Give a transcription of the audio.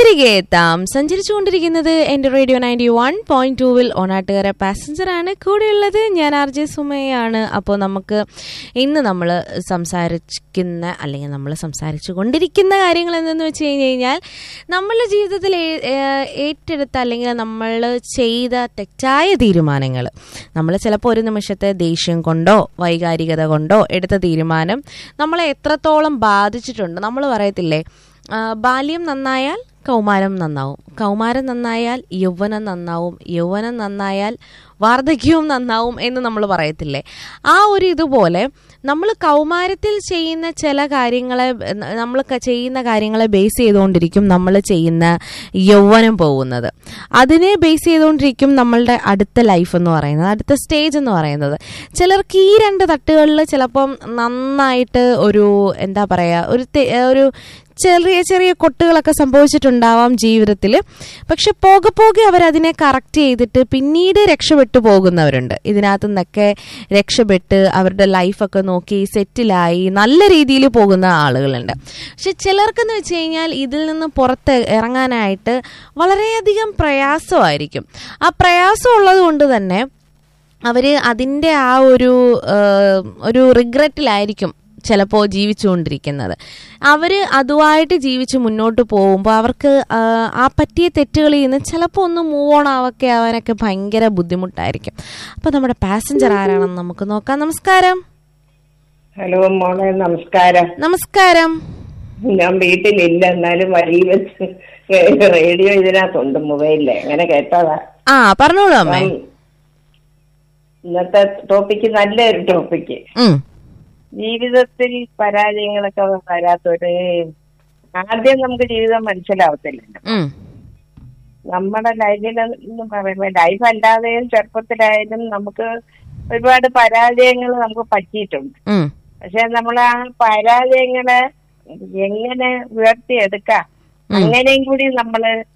തിരികെ എത്താം സഞ്ചരിച്ചുകൊണ്ടിരിക്കുന്നത് എന്റെ റേഡിയോ നയൻറ്റി വൺ പോയിന്റ് ടൂവിൽ ഓണാട്ടുകാര പാസഞ്ചർ ആണ് കൂടെയുള്ളത് ഞാൻ ആർ ജെ സുമയാണ് അപ്പോൾ നമുക്ക് ഇന്ന് നമ്മൾ സംസാരിക്കുന്ന അല്ലെങ്കിൽ നമ്മൾ സംസാരിച്ചു കൊണ്ടിരിക്കുന്ന കാര്യങ്ങൾ എന്തെന്ന് വെച്ച് കഴിഞ്ഞ് കഴിഞ്ഞാൽ നമ്മളുടെ ജീവിതത്തിൽ ഏ- ഏ- ഏറ്റെടുത്ത അല്ലെങ്കിൽ നമ്മൾ ചെയ്ത തെറ്റായ തീരുമാനങ്ങൾ നമ്മൾ ചിലപ്പോൾ ഒരു നിമിഷത്തെ ദേഷ്യം കൊണ്ടോ വൈകാരികത കൊണ്ടോ എടുത്ത തീരുമാനം നമ്മളെ എത്രത്തോളം ബാധിച്ചിട്ടുണ്ട് നമ്മൾ പറയത്തില്ലേ ആ, ബാല്യം നന്നായാൽ കൗമാരം നന്നാവും കൗമാരം നന്നായാൽ യൗവനം നന്നാവും യൗവനം നന്നായാൽ വാർദ്ധക്യവും നന്നാവും എന്ന് നമ്മൾ പറയത്തില്ലേ ആ ഒരു ഇതുപോലെ നമ്മൾ കൗമാരത്തിൽ ചെയ്യുന്ന ചില കാര്യങ്ങളെ നമ്മൾ ചെയ്യുന്ന കാര്യങ്ങളെ ബേസ് ചെയ്തുകൊണ്ടിരിക്കും നമ്മൾ ചെയ്യുന്ന യൗവനം പോകുന്നത് അതിനെ ബേസ് ചെയ്തുകൊണ്ടിരിക്കും നമ്മളുടെ അടുത്ത ലൈഫ് എന്ന് പറയുന്നത് അടുത്ത സ്റ്റേജ് എന്ന് പറയുന്നത് ചിലർക്ക് ഈ രണ്ട് തട്ടുകളിൽ ചിലപ്പം നന്നായിട്ട് ഒരു എന്താ പറയുക ഒരു തെ- ഒരു ചെറിയ ചെറിയ കൊട്ടുകളൊക്കെ സംഭവിച്ചിട്ടുണ്ടാവാം ജീവിതത്തിൽ പക്ഷെ പോകെ പോകെ അവരതിനെ കറക്റ്റ് ചെയ്തിട്ട് പിന്നീട് രക്ഷപ്പെട്ടു പോകുന്നവരുണ്ട് ഇതിനകത്തു നിന്നൊക്കെ രക്ഷപ്പെട്ട് അവരുടെ ലൈഫൊക്കെ നോക്കി സെറ്റിലായി നല്ല രീതിയിൽ പോകുന്ന ആളുകളുണ്ട് പക്ഷെ ചിലർക്കെന്ന് വെച്ച് കഴിഞ്ഞാൽ ഇതിൽ നിന്ന് പുറത്ത് ഇറങ്ങാനായിട്ട് വളരെയധികം പ്രയാസമായിരിക്കും ആ പ്രയാസം ഉള്ളത് കൊണ്ട് തന്നെ അവർ അതിൻ്റെ ആ ഒരു ആ, ഒരു റിഗ്രറ്റിലായിരിക്കും ചിലപ്പോൾ ജീവിച്ചുകൊണ്ടിരിക്കുന്നത് അവർ അതുമായിട്ട് ജീവിച്ച് മുന്നോട്ട് പോകുമ്പോൾ അവർക്ക് ആ, ആ പറ്റിയ തെറ്റുകളിൽ നിന്ന് ചിലപ്പോൾ ഒന്ന് മൂവ് ഓൺ ആവൊക്കെ ആവാനൊക്കെ ഭയങ്കര ബുദ്ധിമുട്ടായിരിക്കും അപ്പോൾ നമ്മുടെ പാസഞ്ചർ ആരാണെന്ന് നമുക്ക് നോക്കാം നമസ്കാരം ഹലോ മോളെ നമസ്കാരം നമസ്കാരം ഞാൻ വീട്ടിലില്ല എന്നാലും വഴി വെച്ച് റേഡിയോ ഇതിനകത്തുണ്ട് മൊബൈലില് അങ്ങനെ കേട്ടതാ ആ പറഞ്ഞോളൂ അമ്മേ ഉം. ഇന്നത്തെ ടോപ്പിക്ക് നല്ലൊരു ടോപ്പിക്ക് ഉം, ജീവിതത്തിൽ പരാജയങ്ങളൊക്കെ വരാത്തൊരു ആദ്യം നമുക്ക് ജീവിതം മനസ്സിലാവത്തില്ലല്ലോ ഉം, നമ്മുടെ ലൈഫിൽ എന്ന് പറയുമ്പോൾ ലൈഫ് അല്ലാതെയും ചെറുപ്പത്തിലായാലും നമുക്ക് ഒരുപാട് പരാജയങ്ങൾ നമുക്ക് പറ്റിയിട്ടുണ്ട് ഉം, പക്ഷെ നമ്മൾ ആ പരാജയങ്ങളെ എങ്ങനെ ഉയർത്തിയെടുക്കാം അങ്ങനെയും കൂടി നമ്മള്